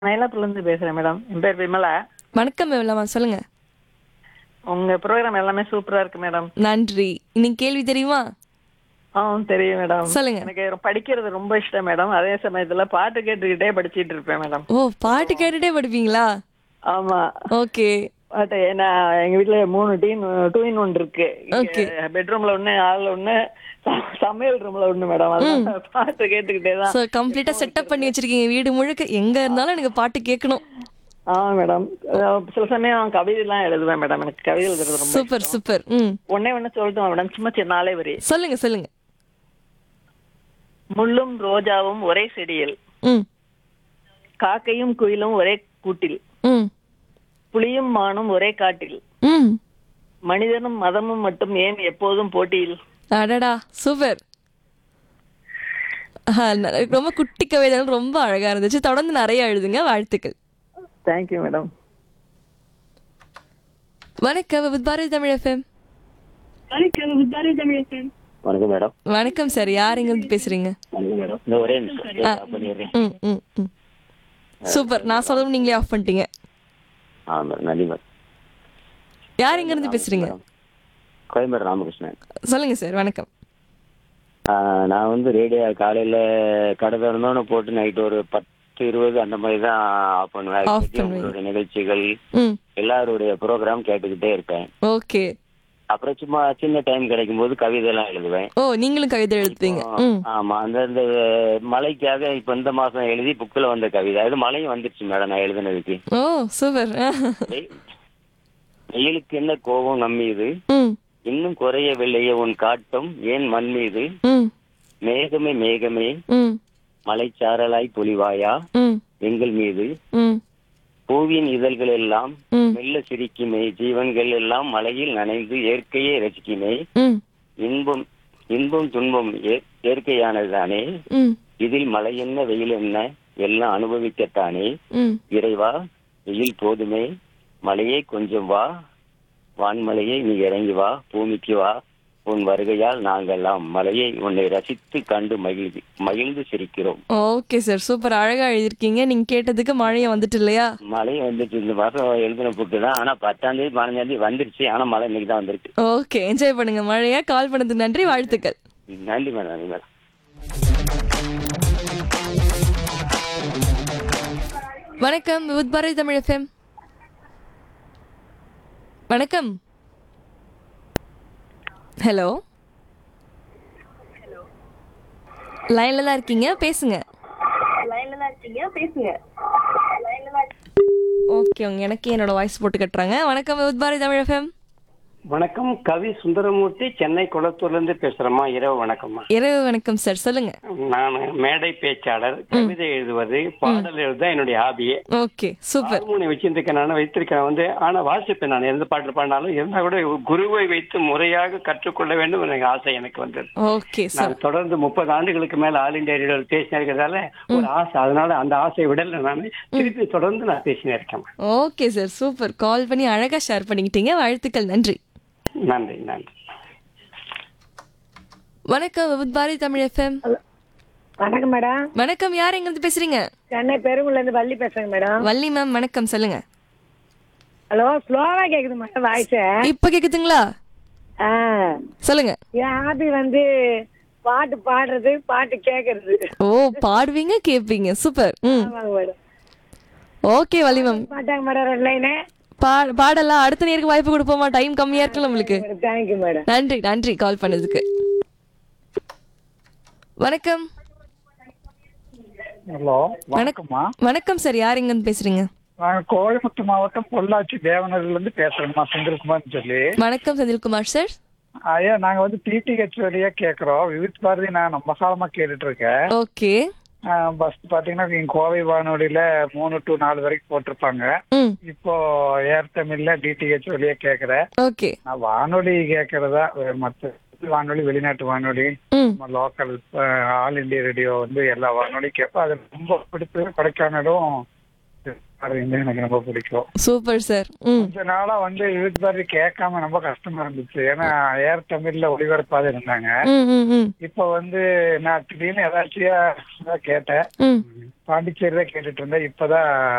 மயிலாப்பூர்ல இருந்து பேசுறேன் மேடம் என் பேர் விமலா வணக்கம் விமலாமா சொல்லுங்க உங்க ப்ரோக்ராம் எல்லாமே சூப்பரா இருக்கு மேடம் நன்றி இன்னைக்கு கேள்வி தெரியுமா ஆ தெரியும் மேடம் சொல்லுங்க. எனக்கு படிக்கிறது ரொம்ப இஷ்டம் மேடம் அதே சமயத்துல பாட்டு கேட்டுக்கிட்டே படிச்சிட்டு இருப்பேன் மேடம் ஓ பாட்டு கேட்டுட்டே படிப்பீங்களா ஆமா ஓகே பாட்டு ஏன்னா எங்க வீட்ல மூணு டீன் டூ இன் ஒன் இருக்கு Okay. பெட்ரூம்ல ஒண்ணு ஹால்ல ஒண்ணு ச- சமையல் ரூம்ல ஒண்ணு மேடம் அதனால பாட்டு கேட்டுக்கிட்டே தான் ஸோ கம்ப்ளீட்டா செட்டப் பண்ணி வச்சிருக்கீங்க வீடு முழுக்க எங்க இருந்தாலும் எனக்கு பாட்டு கேட்கணும் ஆமா மேடம் அஹ் சில சமயம் கவிதை எல்லாம் எழுதுவேன் மேடம் எனக்கு கவிதை எழுதுறது ரொம்ப சூப்பர் சூப்பர் ம் ஒன்னே ஒண்ணு சொல்லட்டுமா மேடம் சும்மா சின்ன நாளே வரி சொல்லுங்க சொல்லுங்க முள்ளும் ரோஜாவும் ஒரே செடியில் ம் காக்கையும் குயிலும் ஒரே கூட்டில் ம் புலியும் மானும் ஒரே காட்டில் ம் மனிதனும் மதமும் மட்டும் ஏன் எப்போதும் போட்டியில் அடடா சூப்பர் ஆஹா, ந- ரொம்ப குட்டி கவிதைகள் ரொம்ப அழகா இருந்துச்சு தொடர்ந்து நிறைய எழுதுங்க வாழ்த்துக்கள் தேங்க்யூ மேடம் வணக்கம் வித் பாரதி தமிழ் எஃப்எம் வணக்கம் மேடம் வணக்கம் சார் யார் எங்க இருந்து பேசுறீங்க வணக்கம் மேடம் இந்த ஒரே நிமிஷம் ஆஃப் பண்ணிடுறேன் ம் ம் ம் சூப்பர் நான் சொல்லவும் நீங்களே ஆஃப் பண்ணிட்டீங்க ஆ மேடம் நன்றி மேடம் யார் எங்க இருந்து பேசுறீங்க கோயம்பேடு ராமகிருஷ்ணன் சொல்லுங்க சார் வணக்கம் ஆ, நான் வந்து ரேடியோ காலையில கடை திறந்தோன்னு போட்டு நைட் ஒரு பத்து இருபது அந்த மாதிரி தான் ஆஃப் பண்ணுவேன் Off அதுக்கு பண்ணுவீங்க. உங்களுடைய நிகழ்ச்சிகள் ம் எல்லாருடைய ப்ரோக்ராம் கேட்டுக்கிட்டே இருப்பேன் ஓகே அப்புறம் சும்மா சின்ன டைம் கிடைக்கும் போது கவிதை எல்லாம் எழுதுவேன் ஓ நீங்களும் கவிதை எழுதுவீங்க ம் ஆமா அந்த இந்த மலைக்காக இப்ப இந்த மாசம் எழுதி புக்கில் வந்த கவிதை அது மழையும் வந்துருச்சு மேடம் நான் எழுதுனதுக்கு ஓ சூப்பர் வெய்- வெயிலுக்கு என்ன கோபம் நம்மீது ம் இன்னும் குறையவில்லையே உன் காட்டம் ஏன் மண் மீது ம் மேகமே மேகமே ம் மலைச்சாரலாய் பொழிவாயா ம் எங்கள் மீது ம் பூவின் இதழ்கள் எல்லாம் ம் மெல்ல சிரிக்குமே ஜீவன்கள் எல்லாம் மலையில் நனைந்து இயற்கையை ரசிக்குமே ம் இன்பம் இன்பம் துன்பம் இய- இயற்கையானதுதானே ம் இதில் மழை என்ன வெயில் என்ன எல்லாம் அனுபவிக்கத்தானே ம் இறைவா வெயில் போதுமே மழையே கொஞ்சம் வா வான்மலையே நீ இறங்கி வா பூமிக்கு வா உன் வருகையால் நாங்கெல்லாம் மலையை உன்னை ரசித்து கண்டு மகிழ்ந்து மகிழ்ந்து சிரிக்கிறோம் ஓகே சார் சூப்பர் அழகா எழுதிருக்கீங்க நீங்க கேட்டதுக்கு மழையும் வந்துட்டு இல்லையா மழை வந்துச்சு இந்த மாசம் எழுதின புக்கு தான் ஆனா பத்தாம் தேதி பதினஞ்சாம் தேதி வந்துருச்சு ஆனா மழை இன்னைக்கு தான் வந்துருக்கு ஓகே என்ஜாய் பண்ணுங்க மழையா கால் பண்ணதுக்கு நன்றி வாழ்த்துக்கள் நன்றி மேடம் நன்றி மேடம் வணக்கம் வித் பாரதி தமிழ் எஃப்எம் வணக்கம் ஹலோ லைன்ல தான் இருக்கீங்க பேசுங்க ஓகே உங்க எனக்கு என்னோட வாய்ஸ் போட்டு கட்டுறாங்க வணக்கம் வித் பாரதி தமிழ் எஃப்எம் வணக்கம் கவி சுந்தரமூர்த்தி சென்னை குளத்தூர்ல இருந்து பேசுறேம்மா இரவு வணக்கம்மா இரவு வணக்கம் சார் சொல்லுங்க நான் மேடை பேச்சாளர் கவிதை எழுதுவது பாடல் எழுத என்னுடைய ஹாபியே ஓகே சூப்பர் ஹார்மோனி வச்சிருக்கேன் நான் வைத்திருக்கேன் வந்து ஆனா வாசிப்பேன் நான் எந்த பாட்டு பாடினாலும் இருந்தா கூட குருவை வைத்து முறையாக கற்றுக்கொள்ள வேண்டும் எனக்கு ஆசை எனக்கு வந்தது ஓகே சார் நான் தொடர்ந்து முப்பது ஆண்டுகளுக்கு மேல ஆல் இந்தியா ரேடியோவில் பேசினே இருக்கிறதால ஒரு ஆசை அதனால அந்த ஆசையை விடல நான் திருப்பி தொடர்ந்து நான் பேசினே இருக்கேன் ஓகே சார் சூப்பர் கால் பண்ணி அழகா ஷேர் பண்ணிக்கிட்டீங்க வாழ்த்துக்கள் நன்றி நன்றி நன்றி வணக்கம் வித் பாரதி தமிழ் எஃப்எம் வணக்கம் மேடம் வணக்கம் யார் எங்க இருந்து பேசுறீங்க சென்னை பெருங்குள்ள இருந்து வள்ளி பேசுறேங்க மேடம் வள்ளி மேம் வணக்கம் சொல்லுங்க ஹலோ ஸ்லோவா கேக்குது மேடம் வாய்ஸ் இப்ப கேக்குதுங்களா ஆ சொல்லுங்க என் ஹாபி வந்து பாட்டு பாடுறது பாட்டு கேக்குறது ஓ பாடுவீங்க கேப்பீங்க சூப்பர் ம் ஆமாங்க மேடம் ஓகே வள்ளி மேம் பாட்டாங்க மேடம் ரெண்டு லைனு பா பாடலாம் அடுத்த நேருக்கு வாய்ப்பு கொடுப்போமா டைம் கம்மியா இருக்குல்ல நம்மளுக்கு தேங்க்யூ மேடம் நன்றி நன்றி கால் பண்ணதுக்கு வணக்கம் ஹலோ வணக்கம்மா வணக்கம் சார் யார் எங்க இருந்து பேசுறீங்க நாங்க கோயம்புத்தூர் மாவட்டம் பொள்ளாச்சி தேவனூர்ல இருந்து பேசுறோம்மா செந்தில்குமார்னு சொல்லி வணக்கம் செந்தில்குமார் சார் ஐயா நாங்க வந்து டிடிஹெச் வழியா கேக்குறோம் விவித் பாரதி நான் ரொம்ப காலமா கேட்டுட்டு இருக்கேன் ஓகே பஸ் பாத்தீங்கன்னா இங்க கோவை வானொலியில மூணு டு நாலு வரைக்கும் போட்டிருப்பாங்க ம் இப்போ ஏர் தமிழ்ல டிடிஹெச் வழியா கேக்குறேன் ஓகே நான் வானொலி கேக்குறதா வேற மத்த வானொலி வெளிநாட்டு வானொலி ம் நம்ம லோக்கல் ஆல் இந்தியா ரேடியோ வந்து எல்லா வானொலியும் கேட்பேன் அது ரொம்ப பிடிச்சது கொடைக்கானலும் பாரதியும் எனக்கு ரொம்ப பிடிக்கும் சூப்பர் சார் ம் கொஞ்ச நாளா வந்து யூத் பாரதி கேட்காம ரொம்ப கஷ்டமா இருந்துச்சு ஏன்னா ஏர் தமிழ்ல ஒளிபரப்பாத இருந்தாங்க ம் ம் ம் இப்ப வந்து நான் திடீர்னு ஏதாச்சியா கேட்டேன் ம் பாண்டிச்சேரி தான் கேட்டுட்டு இருந்தேன் இப்பதான்